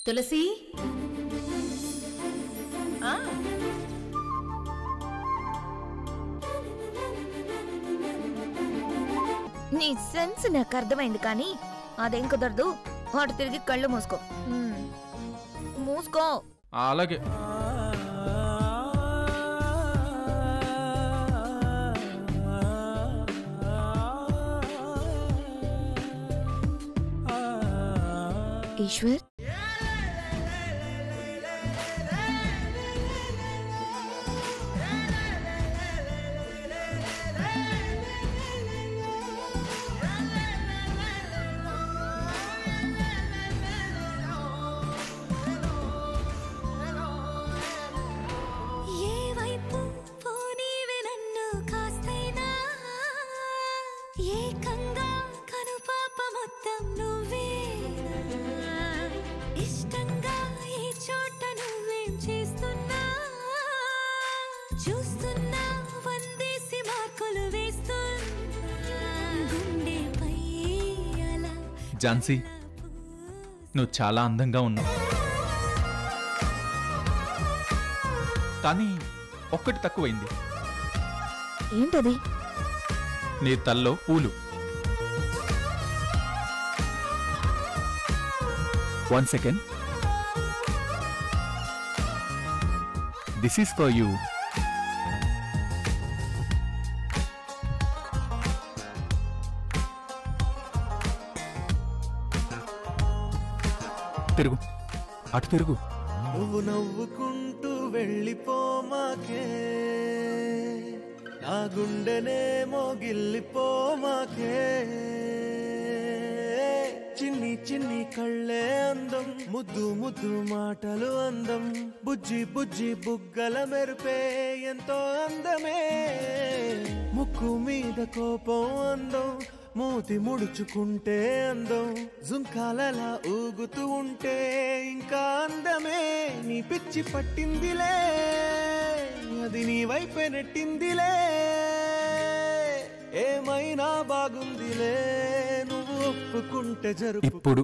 తులసి ఆ, నీ సెన్స్ నాకు అర్థమైంది కానీ అదేం కుదరదు వాడు తిరిగి కళ్ళు మూసుకో మ్మ్. మూసుకో ఆ, అలాగే ఈశ్వర్ ఏ వైపు పోనీవే నన్ను కాస్తైనా ఏకంగా కనుపాప మొత్తం నువ్వే ఇష్టంగా ఈ చోట నువ్వేం చేస్తున్నా చూస్తున్నా వందేసి మార్కులు వేస్తున్నా గుండెపై అలా ఝాన్సీ నువ్వు చాలా అందంగా ఉన్నావు కానీ ఒక్కటి తక్కువైంది ఏంటది నీ తల్లో పూలు one second this is for you తిరుగు అటు తిరుగు నువ్వు నవ్వుకుంటూ వెళ్ళిపోమాకే నా గుండెనేమో గిల్లిపోమాకే చిన్ని చిన్ని కళ్ళే అందం ముద్దు ముద్దు మాటలు అందం బుజ్జి బుజ్జి బుగ్గల మెరుపే ఎంతో అందమే ముక్కు మీద కోపం అందం మూతి ముడుచుకుంటే అందం జుంకాలలా ఊగుతూ ఉంటే ఇంకా అందమే నీ పిచ్చి పట్టిందిలే అది నీ వైపే నెట్టిందిలే ఏమైనా బాగుందిలే నువ్వు ఒప్పుకుంటే జరుపు ఇప్పుడు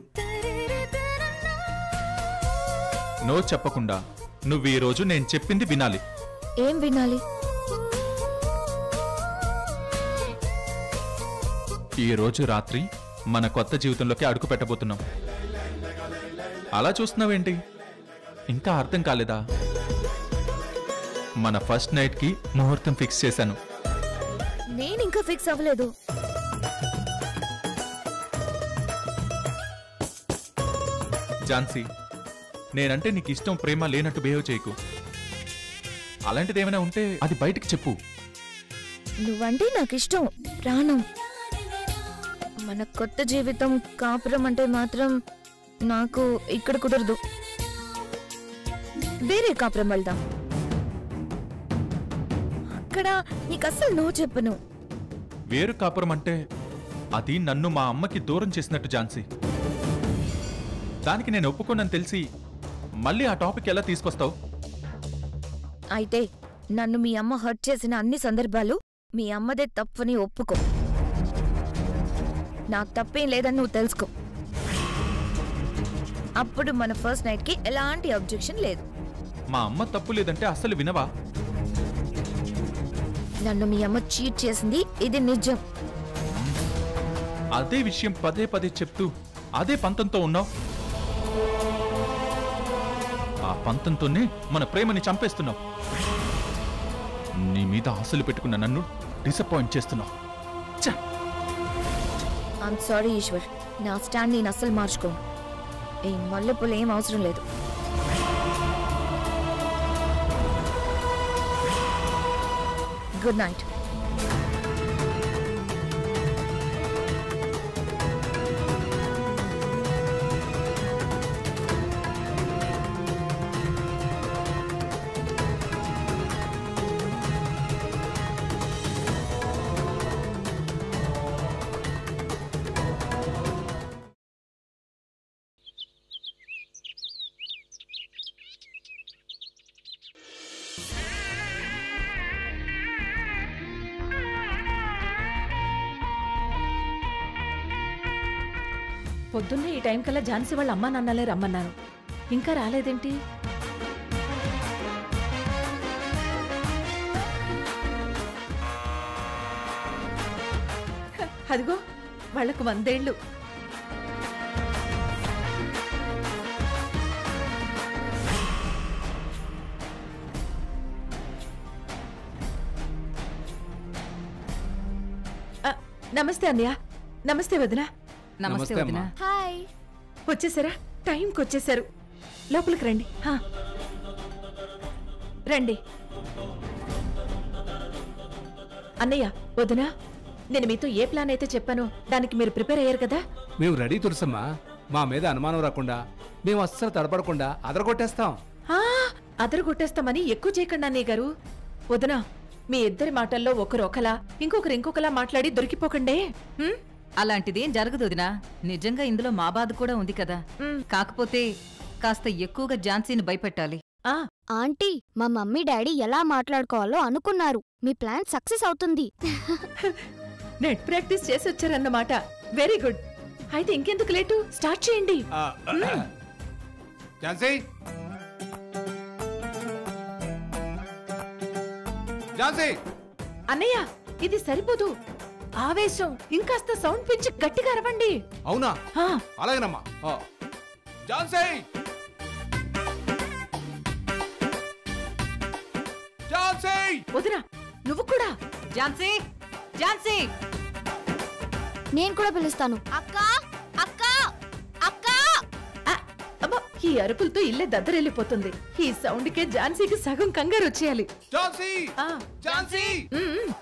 నో చెప్పకుండా నువ్వు ఈ రోజు నేను చెప్పింది వినాలి ఏం వినాలి ఈ రోజు రాత్రి మన కొత్త జీవితంలోకి అడుగు పెట్టబోతున్నాం అలా చూస్తున్నావేంటి ఇంకా అర్థం కాలేదా మన ఫస్ట్ నైట్ కి ముహూర్తం ఫిక్స్ చేశాను నేను ఇంకా ఫిక్స్ అవ్వలేదు ఝాన్సీ నేనంటే నీకు ఇష్టం ప్రేమ లేనట్టు బిహేవ్ చేయకు అలాంటిది ఏమైనా ఉంటే అది బయటికి చెప్పు నువ్వంటే నాకు ఇష్టం ప్రాణం మన కొత్త జీవితం కాపురం అంటే మాత్రం నాకు ఇక్కడ కుదరదు వేరే కాపురం వెళ్దాం అక్కడ నీకు అస్సలు నో చెప్పను వేరు కాపురం అంటే అది నన్ను మా అమ్మకి దూరం చేసినట్టు ఝాన్సీ దానికి నేను ఒప్పుకోనని తెలిసి మళ్ళీ ఆ టాపిక్ ఎలా తీసుకొస్తావు అయితే నన్ను మీ అమ్మ హర్ట్ చేసిన అన్ని సందర్భాలు మీ అమ్మదే తప్పని ఒప్పుకో నాకు తప్పేం లేదని నువ్వు తెలుసుకో అప్పుడు మన ఫస్ట్ నైట్ కి ఎలాంటి అబ్జెక్షన్ లేదు మా అమ్మ తప్పు లేదంటే అస్సలు వినవా నన్ను మీ అమ్మ చీట్ చేసింది ఇది నిజం అదే విషయం పదే పదే చెప్తూ అదే పంతంతో ఉన్నావు ఆ పంతంతోనే మన ప్రేమని చంపేస్తున్నావు నీ మీద ఆశలు పెట్టుకున్న నన్ను డిసప్పాయింట్ చేస్తున్నావు ఛ! ఐఎమ్ సారీ ఈశ్వర్ నా స్టాండ్ నేను అస్సలు మార్చుకోను ఈ మల్లెపూలు ఏం అవసరం లేదు గుడ్ నైట్ పొద్దున్నే ఈ టైం కల్లా ఝాన్సీ వాళ్ళ అమ్మా నాన్నలే రమ్మన్నారు ఇంకా రాలేదేంటి హ, అదిగో వాళ్లకు వందేళ్ళు ఆ, నమస్తే అన్నయ్య నమస్తే వదిన నమస్తే వదిన హాయ్ వచ్చేసారా టైంకి వచ్చేసారు లోపలికి రండి హా. రండి అన్నయ్య వదినా నేను మీతో ఏ ప్లాన్ అయితే చెప్పానో దానికి మీరు ప్రిపేర్ అయ్యారు కదా మేము రెడీ తులసమ్మా మా మీద అనుమానం రాకుండా మేము అస్సలు తడపడకుండా అదరగొట్టేస్తాం ఆ, అదరు కొట్టేస్తామని ఎక్కువ చేయకండి అన్నయ్య గారు వదినా మీ ఇద్దరి మాటల్లో ఒకరు ఒకలా ఇంకొకరు ఇంకొకలా మాట్లాడి దొరికిపోకండే హ్మ్? అలాంటిదేం జరగదు వదినా నిజంగా ఇందులో మా బాధ కూడా ఉంది కదా మ్. కాకపోతే కాస్త ఎక్కువగా ఝాన్సీని భయపెట్టాలి ఆ ఆంటీ మా మమ్మీ డాడీ ఎలా మాట్లాడుకోవాలో అనుకున్నారు మీ ప్లాన్ సక్సెస్ అవుతుంది నెట్ ప్రాక్టీస్ చేసి వచ్చారన్నమాట వెరీ గుడ్ అయితే ఇంకెందుకు లేటు స్టార్ట్ చేయండి ఆ, ఝాన్సీ ఝాన్సీ అన్నయ్య ఇది సరిపోదు ఆవేశం ఇంకాస్త సౌండ్ పెంచి గట్టిగా అరవండి అవునా ఆ, అలాగేనమ్మా ఆ. ఝాన్సీ ఝాన్సీ వదినా నువ్వు కూడా ఝాన్సీ ఝాన్సీ నేను కూడా పిలుస్తాను అక్క అక్క అక్క ఆ, అబ్బా ఈ అరుపులతో ఇల్లే దద్దరెళ్ళిపోతుంది ఈ సౌండ్కే ఝాన్సీకి సగం కంగారు వచ్చేయాలి ఝాన్సీ ఆ, ఝాన్సీ ఉమ్, ఉమ్.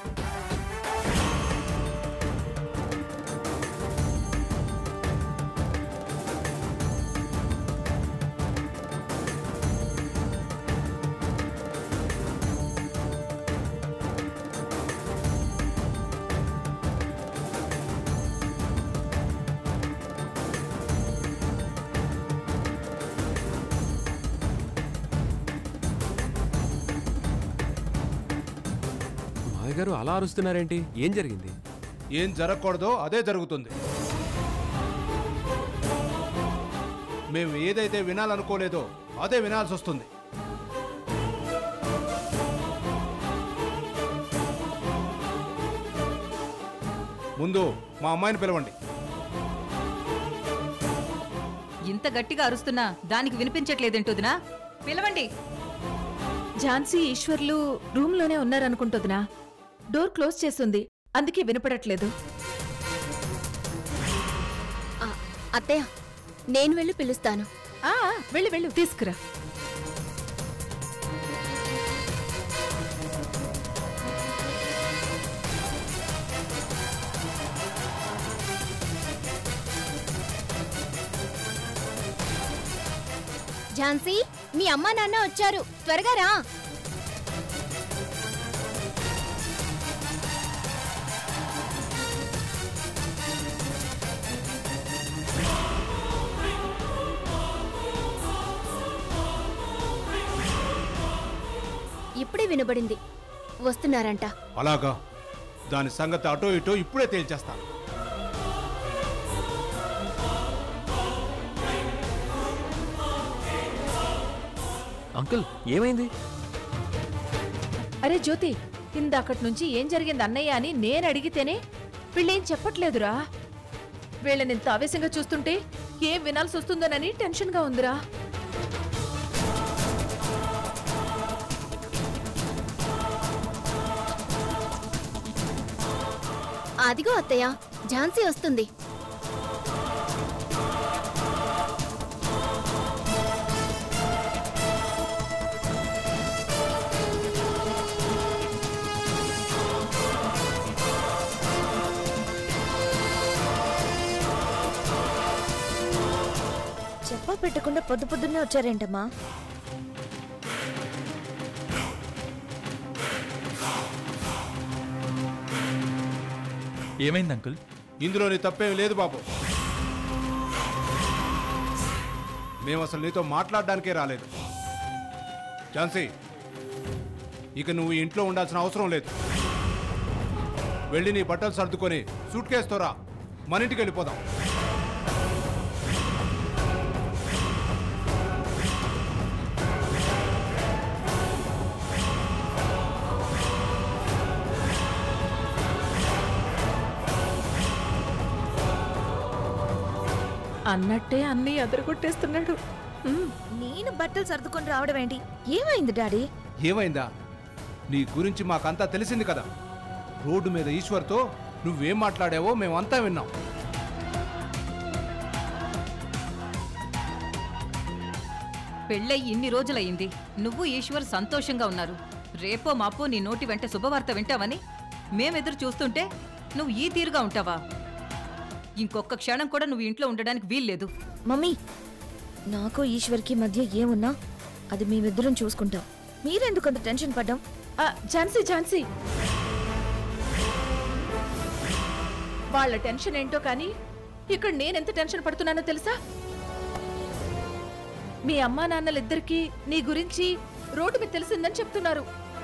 మామయ్య గారు అలా అరుస్తున్నారేంటి ఏం జరిగింది ఏం జరగకూడదో అదే జరుగుతుంది మేము ఏదైతే వినాలనుకోలేదో అదే వినాల్సి వస్తుంది ముందు మా అమ్మాయిని పిలవండి ఇంత గట్టిగా అరుస్తున్నా దానికి వినిపించట్లేదేంటి వదినా పిలవండి ఝాన్సీ ఈశ్వర్లు రూమ్ లోనే ఉన్నారనుకుంటుందినా డోర్ క్లోజ్ చేస్తుంది అందుకే వినపడట్లేదు ఆ, అత్తయ్య నేను వెళ్ళి పిలుస్తాను ఆ వెళ్ళి వెళ్ళు తీసుకురా ఝాన్సీ మీ అమ్మా నాన్న వచ్చారు త్వరగా రా ఇప్పుడే వినబడింది వస్తున్నారంట అలాగా దాని సంగతి అటో ఇటో ఇప్పుడే తేల్చేస్తాను అంకుల్ ఏమైంది అరే జ్యోతి ఇందాకటి నుంచి ఏం జరిగింది అన్నయ్య అని నేను అడిగితేనే వీళ్ళేం చెప్పట్లేదురా వీళ్ళని ఇంత ఆవేశంగా చూస్తుంటే ఏం వినాల్సి వస్తుందోనని టెన్షన్గా ఉందిరా అదిగో అత్తయ్య ఝాన్సీ వస్తుంది చెప్పా పెట్టకుండా పొద్దు పొద్దున్నే వచ్చారేంటమ్మా ఏమైంది అంకుల్ ఇందులో నీ తప్పేం లేదు బాబు మేము అసలు నీతో మాట్లాడడానికే రాలేదు ఝాన్సీ ఇక నువ్వు ఈ ఇంట్లో ఉండాల్సిన అవసరం లేదు వెళ్ళి నీ బట్టలు సర్దుకొని సూట్ కేసుతో రా మన ఇంటికి వెళ్ళిపోదాం అన్నట్టే అన్నీ అదరగొట్టేస్తున్నాడు ఉమ్, నేను బట్టలు సర్దుకొని రావడం ఏంటి ఏమైంది డాడీ ఏమైందా నీ గురించి మాకంతా తెలిసింది కదా రోడ్డు మీద ఈశ్వర్తో నువ్వేం మాట్లాడావో మేమంతా విన్నాం పెళ్ళై ఇన్ని రోజులయ్యింది నువ్వు ఈశ్వర్ సంతోషంగా ఉన్నారు రేపో మాపో నీ నోటి వెంట శుభవార్త వింటావని మేమెదురు చూస్తుంటే నువ్వు ఈ తీరుగా ఉంటావా ఇంకొక క్షణం కూడా నువ్వు ఇంట్లో ఉండడానికి వీల్లేదు మమ్మీ నాకు ఈశ్వర్కి మధ్య ఏమున్నా అది మేమిద్దరం చూసుకుంటాం మీరెందుకు అంత టెన్షన్ పడ్డాం ఆ, ఝాన్సీ ఝాన్సీ వాళ్ళ టెన్షన్ ఏంటో కానీ ఇక్కడ నేనెంత టెన్షన్ పడుతున్నానో తెలుసా మీ అమ్మా నాన్నలిద్దరికీ నీ గురించి రోడ్డు మీద తెలిసిందని చెప్తున్నారు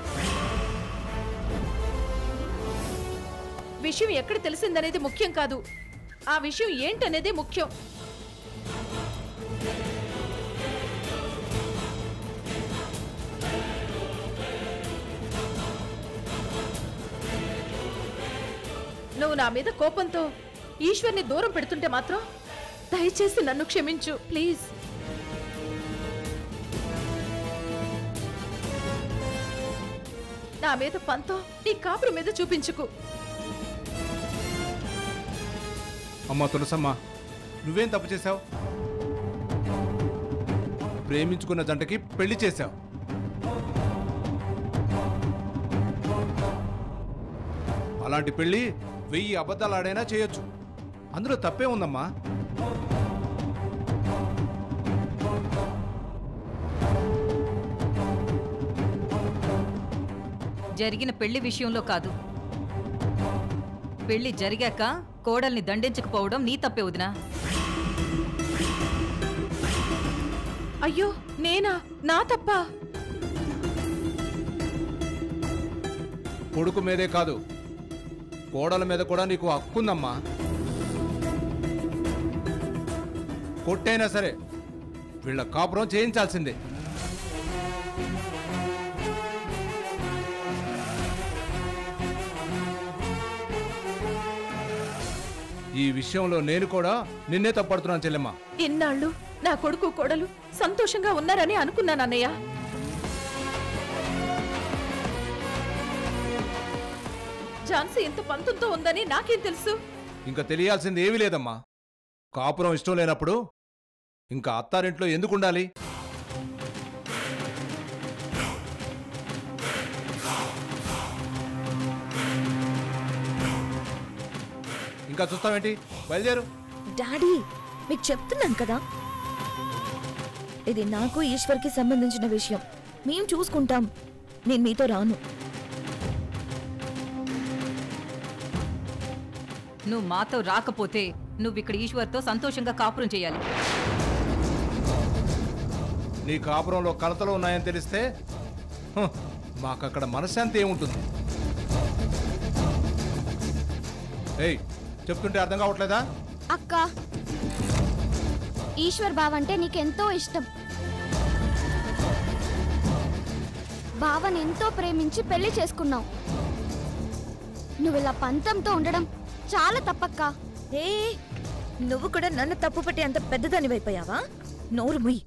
విషయం ఎక్కడ తెలిసిందనేది ముఖ్యం కాదు ఆ విషయం ఏంటనేది ముఖ్యం నువ్వు నా మీద కోపంతో ఈశ్వర్ని దూరం పెడుతుంటే మాత్రం దయచేసి నన్ను క్షమించు ప్లీజ్ నా మీద పంతో నీ కాపురం మీద చూపించుకు అమ్మా తులసమ్మ నువ్వేం తప్పు చేశావు ప్రేమించుకున్న జంటకి పెళ్లి చేశావు అలాంటి పెళ్లి వెయ్యి అబద్ధాలు ఆడైనా చేయొచ్చు అందులో తప్పే ఉందమ్మా జరిగిన పెళ్లి విషయంలో కాదు పెళ్లి జరిగాక కోడల్ని దండించకపోవడం నీ తప్పే వదినా అయ్యో నేనా నా తప్పా కొడుకు మీదే కాదు కోడల మీద కూడా నీకు హక్కుందమ్మా కొట్టైనా సరే వీళ్ళ కాపురం చేయించాల్సిందే ఈ విషయంలో నేను కూడా నిన్నే తప్పడుతున్నాను చెల్లెమ్మ ఇన్నాళ్ళు నా కొడుకు కోడలు సంతోషంగా ఉన్నారని అనుకున్నాను అన్నయ్య ఝాన్సీ ఇంత పంతంతో ఉందని నాకేం తెలుసు ఇంకా తెలియాల్సింది ఏమీ లేదమ్మా కాపురం ఇష్టం లేనప్పుడు ఇంకా అత్తారింట్లో ఎందుకు ఉండాలి ఇంకా చూస్తావేంటి బయలుదేరు డాడీ మీకు చెప్తున్నాను కదా ఇది నాకు ఈశ్వర్కి సంబంధించిన విషయం మేం చూసుకుంటాం నేను మీతో రాను నువ్వు మాతో రాకపోతే నువ్వు ఇక్కడ ఈశ్వర్తో సంతోషంగా కాపురం చేయాలి నీ కాపురంలో కలతలు ఉన్నాయని తెలిస్తే హ, మాకక్కడ మనశ్శాంతి ఏముంటుంది ఏయ్ చెప్తుంటే అర్థం కావట్లేదా అక్క ఈశ్వర్ బావ అంటే నీకెంతో ఇష్టం బావని ఎంతో ప్రేమించి పెళ్లి చేసుకున్నావు నువ్వు ఇలా పంతంతో ఉండడం చాలా తప్పక్క ఏ నువ్వు కూడా నన్ను తప్పు పట్టి అంత పెద్దదానివైపోయావా నోరు ముయ్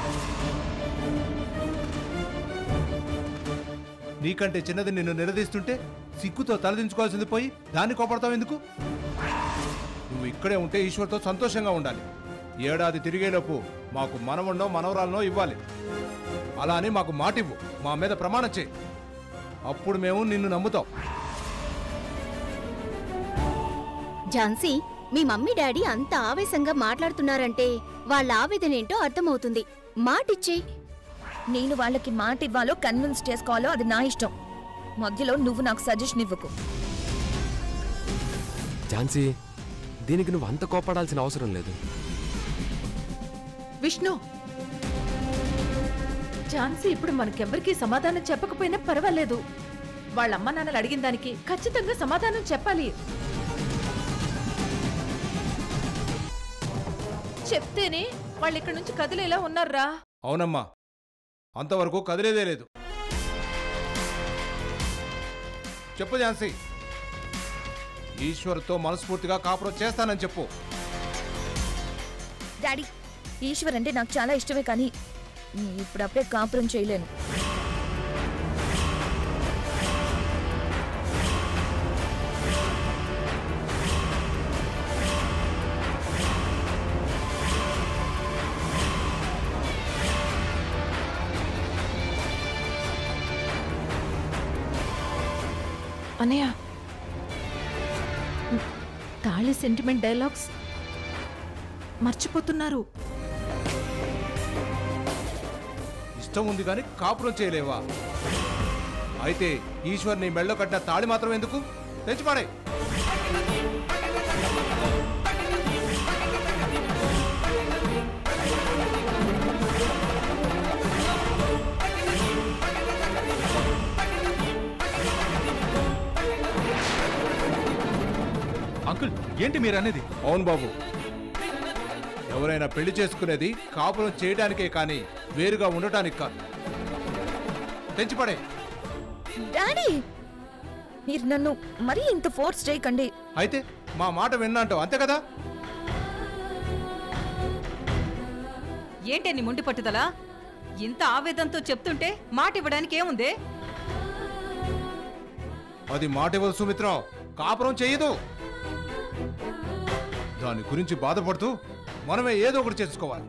నీకంటే చిన్నది నిన్ను నిలదీస్తుంటే సిగ్గుతో తలదించుకోవాల్సింది పోయి దాన్ని కోపడతావు ఎందుకు నువ్వు ఇక్కడే ఉంటే ఈశ్వర్తో సంతోషంగా ఉండాలి ఏడాది తిరిగేలోపు మాకు మనవన్నో మనవరాలనో ఇవ్వాలి అలా అని మాకు మాట ఇవ్వు మా మీద ప్రమాణం చేయి అప్పుడు మేము నిన్ను నమ్ముతాం ఝాన్సీ మీ మమ్మీ డాడీ అంత ఆవేశంగా మాట్లాడుతున్నారంటే వాళ్ళ ఆవేదన ఏంటో అర్థమవుతుంది మాటిచ్చే నేను వాళ్ళకి మాట ఇవ్వాలో కన్విన్స్ చేసుకోవాలో అది నా ఇష్టం మధ్యలో నువ్వు నాకు సజెషన్ ఇవ్వకు ఝాన్సీ దీనికి నువ్వు అంత కోపడాల్సిన అవసరం లేదు విష్ణు ఝాన్సీ ఇప్పుడు మనకెవ్వరికీ సమాధానం చెప్పకపోయినా పర్వాలేదు వాళ్ళ అమ్మ నాన్నలు అడిగిన దానికి ఖచ్చితంగా సమాధానం చెప్పాలి చెప్తేనే వాళ్ళు ఇక్కడి నుంచి కదిలేలా ఉన్నారా అవునమ్మా అంతవరకు కదిలేదే లేదు చెప్పు ఝాన్సీ ఈశ్వర్తో మనస్ఫూర్తిగా కాపురం చేస్తానని చెప్పు డాడీ ఈశ్వర్ అంటే నాకు చాలా ఇష్టమే కానీ ఇప్పుడప్పుడే కాపురం చేయలేను అన్నయ్య తాళి సెంటిమెంట్ డైలాగ్స్ మర్చిపోతున్నారు ఇష్టం ఉంది కానీ కాపురం చేయలేవా అయితే ఈశ్వర్ నీ మెళ్ళో కట్టిన తాళి మాత్రం ఎందుకు తెచ్చిపాడే అంకుల్ ఏంటి మీరు అనేది అవును బాబు ఎవరైనా పెళ్లి చేసుకునేది కాపురం చేయడానికే కానీ వేరుగా ఉండటానికి కాదు తెచ్చిపడే డాడీ మీరు నన్ను మరీ ఇంత ఫోర్స్ చేయకండి అయితే మా మాట విన్నంటావు అంతే కదా ఏంటే నీ ముండి పట్టుదల ఇంత ఆవేదంతో చెప్తుంటే మాట ఇవ్వడానికి ఏముందే అది మాట ఇవ్వదు సుమిత్ర కాపురం చేయదు దాని గురించి బాధపడుతూ మనమే ఏదో ఒకటి చేసుకోవాలి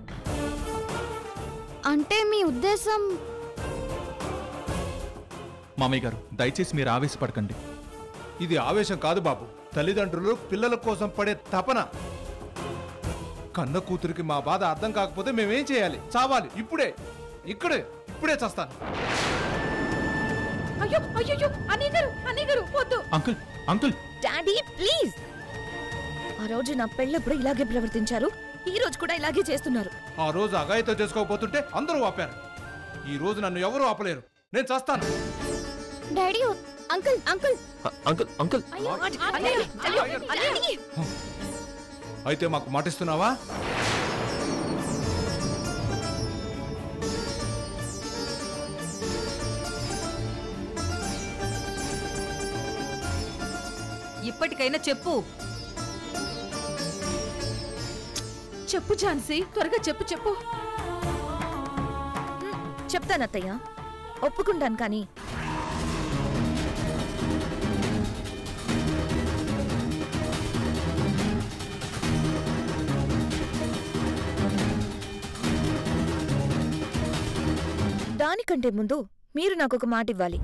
అంటే మీ ఉద్దేశం మామయ్య గారు దయచేసి మీరు ఆవేశపడకండి ఇది ఆవేశం కాదు బాబు తల్లిదండ్రులు పిల్లల కోసం పడే తపన కన్న కూతురికి మా బాధ అర్థం కాకపోతే మేమేం చేయాలి చావాలి ఇప్పుడే ఇక్కడే ఇప్పుడే చస్తాను అయ్యో అయ్యో అన్నయ్య గారు అన్నయ్య గారు వద్దు అంకుల్ అంకుల్ డాడీ ప్లీజ్ ఆ రోజు నా పెళ్ళప్పుడు ఇలాగే ప్రవర్తించారు ఈ రోజు కూడా ఇలాగే చేస్తున్నారు ఆ రోజు అగాయితో చేసుకోకపోతుంటే అందరూ ఆపారు ఈ రోజు నన్ను ఎవరూ ఆపలేరు నేను చస్తాను daddy uncle uncle uncle uncle అన్నయ్య, అయ్యో, డాడీ. అయితే మాకు మాటిస్తున్నావా ఇప్పటికైనా చెప్పు చెప్పు ఝాన్సీ త్వరగా చెప్పు చెప్పు చెప్తానత్తయ్య ఒప్పుకుంటాను కానీ దానికంటే ముందు మీరు నాకు ఒక మాట ఇవ్వాలి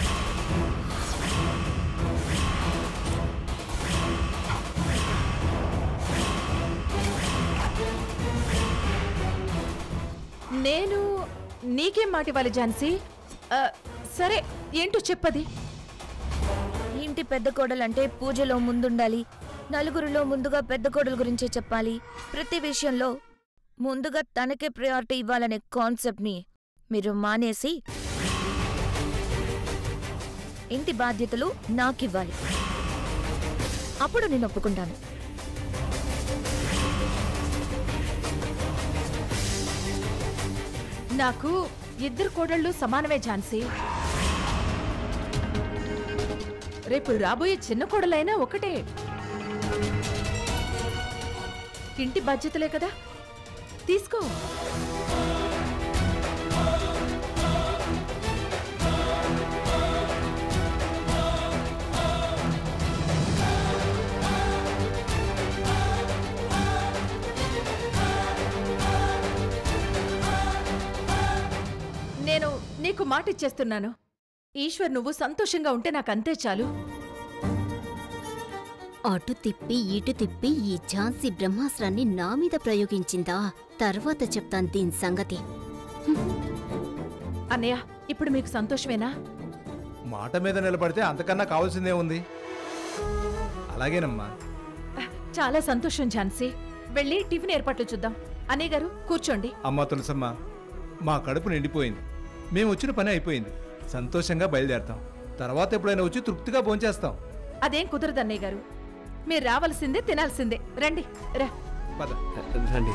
నేను నీకేం మాట ఇవ్వాలి ఝాన్సీ ఆ, సరే ఏంటో చెప్పది ఇంటి పెద్ద కోడలంటే పూజలో ముందుండాలి నలుగురిలో ముందుగా పెద్ద కోడల గురించే చెప్పాలి ప్రతి విషయంలో ముందుగా తనకే ప్రయారిటీ ఇవ్వాలనే కాన్సెప్ట్ని మీరు మానేసి ఇంటి బాధ్యతలు నాకివ్వాలి అప్పుడు నేను ఒప్పుకుంటాను నాకు ఇద్దరు కోడళ్ళు సమానమే ఝాన్సీ రేపు రాబోయే చిన్న కోడలైనా ఒకటే ఇంటి బాధ్యతలే కదా తీసుకో నేను నీకు మాట ఇచ్చేస్తున్నాను ఈశ్వర్ నువ్వు సంతోషంగా ఉంటే నాకు అంతే చాలు అటు తిప్పి ఇటు తిప్పి ఈ ఝాన్సీ బ్రహ్మాస్త్రాన్ని నా మీద ప్రయోగించిందా తర్వాత చెప్తాను దీని సంగతి అన్నయ్య ఇప్పుడు మీకు సంతోషమేనా మాట మీద నిలబడితే అంతకన్నా కావాల్సిందే ఉంది అలాగేనమ్మా చాలా సంతోషం ఝాన్సీ వెళ్ళి టిఫిన్ ఏర్పాట్లు చూద్దాం అన్నయ్య గారు కూర్చోండి అమ్మ తులసమ్మ మా కడుపు నిండిపోయింది మేము వచ్చిన పని అయిపోయింది సంతోషంగా బయలుదేరతాం తర్వాత ఎప్పుడైనా వచ్చి తృప్తిగా భోంచేస్తాం అదేం కుదరదు అన్నయ్య గారు మీరు రావాల్సిందే తినాల్సిందే రండి రా పద రండి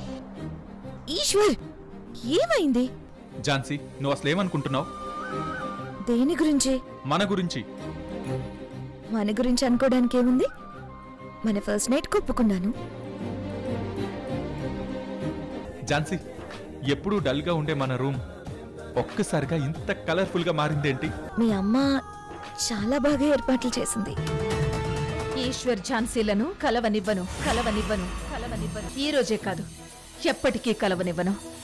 ఈశ్వర్ ఏమైంది ఝాన్సీ నువ్వు అసలు ఏమనుకుంటున్నావు దేని గురించి మన గురించి మన గురించి అనుకోవడానికి ఏముంది మన ఫస్ట్ నైట్ ఒప్పుకున్నాను ఝాన్సీ ఎప్పుడూ డల్గా ఉండే మన రూమ్ ఒక్కసారిగా ఇంత కలర్ఫుల్గా మారిందేంటి మీ అమ్మ చాలా బాగా ఏర్పాట్లు చేసింది ఈశ్వర్ ఝాన్సీలను కలవనివ్వను కలవనివ్వను కలవనివ్వను ఈ రోజే కాదు ఎప్పటికీ కలవనివ్వను